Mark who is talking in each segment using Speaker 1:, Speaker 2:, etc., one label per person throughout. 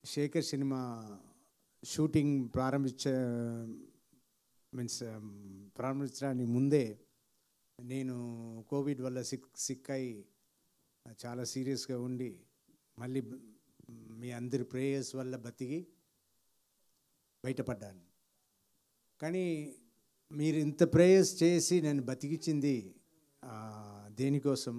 Speaker 1: Shekhar cinema shooting ప్రారంభించ means ప్రారంభించడానికి ముందే నేను కోవిడ్ వల్ల సిక్ సిక్ అయి చాలా సీరియస్గా ఉండి మళ్ళీ మీ అందరి ప్రేయర్స్ వల్ల బతికి బయటపడ్డాను కానీ మీరు ఇంత ప్రేయర్స్ చేసి నన్ను బతికించింది ఆ, దేనికోసం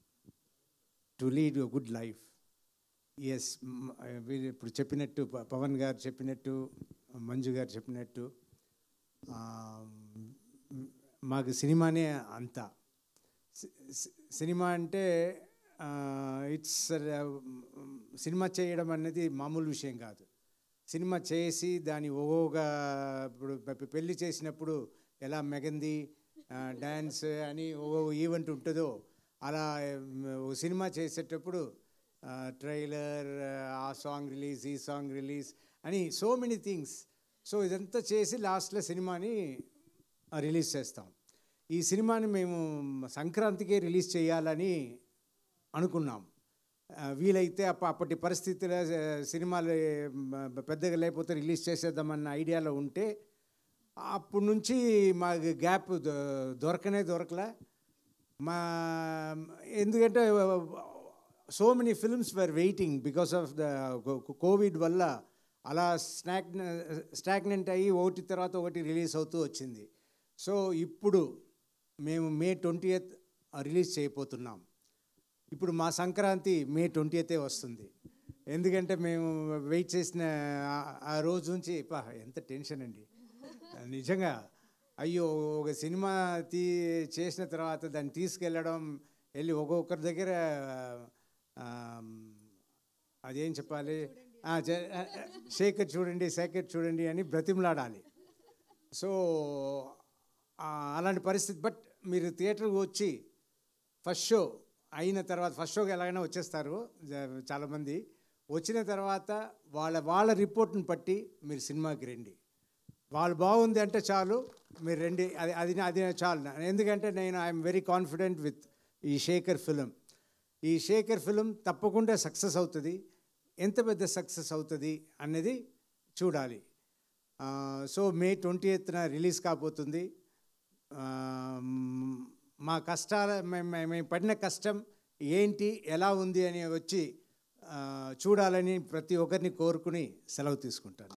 Speaker 1: to lead a good life yes వీళ్ళు ఇప్పుడు చెప్పినట్టు ప- పవన్ గారు చెప్పినట్టు మంజు గారు చెప్పినట్టు ఆ, మ్, మాకు సినిమానే అంతా సి- సి- సినిమా అంటే ఇట్స్ సినిమా చేయడం అనేది మామూలు విషయం కాదు సినిమా చేసి దాని ఒక్కొక్క ఇప్పుడు పె- పెళ్లి చేసినప్పుడు ఎలా మెగంది డ్యాన్స్ అని ఒక్కో ఈవెంట్ ఉంటుందో అలా ఉమ్, ఒక సినిమా చేసేటప్పుడు ట్రైలర్ ఆ సాంగ్ రిలీజ్ ఈ సాంగ్ రిలీజ్ అని సో మెనీ థింగ్స్ సో ఇదంతా చేసి లాస్ట్లో సినిమాని రిలీజ్ చేస్తాం ఈ సినిమాని మేము సంక్రాంతికే రిలీజ్ చేయాలని అనుకున్నాం ఆ, వీలైతే అప్ప అప్పటి పరిస్థితుల్లో ఆ, సినిమాలు ఆ, పెద్దగా లేకపోతే రిలీజ్ చేసేద్దామన్న ఐడియాలో ఉంటే అప్పటి నుంచి మాకు గ్యాప్ దొ- దొరకనే దొరకలే మా ఎందుకంటే so many films were waiting because of the Covid వల్ల అలా స్నాక్ స్టాగ్నెంట్ అయ్యి ఒకటి తర్వాత ఒకటి రిలీజ్ అవుతూ వచ్చింది సో ఇప్పుడు మేము మే ట్వంటీ రిలీజ్ చేయబోతున్నాం ఇప్పుడు మా సంక్రాంతి మే ట్వంటీ వస్తుంది ఎందుకంటే మేము వెయిట్ చేసిన ఆ- ఆ రోజు నుంచి పా ఎంత టెన్షన్ అండి నిజంగా అయ్యో ఒక సినిమా తీ చేసిన తర్వాత దాన్ని తీసుకెళ్ళడం వెళ్ళి ఒక్కొక్కరి దగ్గర ఆ, అదేం చెప్పాలి ఆ, జ- ఆ, శేఖర్ చూడండి శేఖర్ చూడండి అని బ్రతిమలాడాలి సో ఆ, అలాంటి పరిస్థితి బట్ మీరు థియేటర్కి వచ్చి ఫస్ట్ షో అయిన తర్వాత ఫస్ట్ షోకి ఎలాగైనా వచ్చేస్తారు జ- చాలామంది వచ్చిన తర్వాత వాళ్ళ వాళ్ళ రిపోర్ట్ని బట్టి మీరు సినిమాకి రండి వాళ్ళు బాగుంది అంటే చాలు మీరు రండి అది అది అది చాలు నా- ఎందుకంటే నేను ఐఎమ్ వెరీ కాన్ఫిడెంట్ విత్ ఈ శేఖర్ ఫిలిం ఈ శేఖర్ ఫిలిం తప్పకుండా సక్సెస్ అవుతుంది ఎంత పెద్ద సక్సెస్ అవుతుంది అనేది చూడాలి ఆ, సో మే ట్వంటీ ఎయిత్న రిలీజ్ కాబోతుంది ఆ, మ్, మా కష్టాల మేము మేము- మేము పడిన కష్టం ఏంటి ఎలా ఉంది అని వచ్చి ఆ, చూడాలని ప్రతి ఒక్కరిని కోరుకుని సెలవు తీసుకుంటాను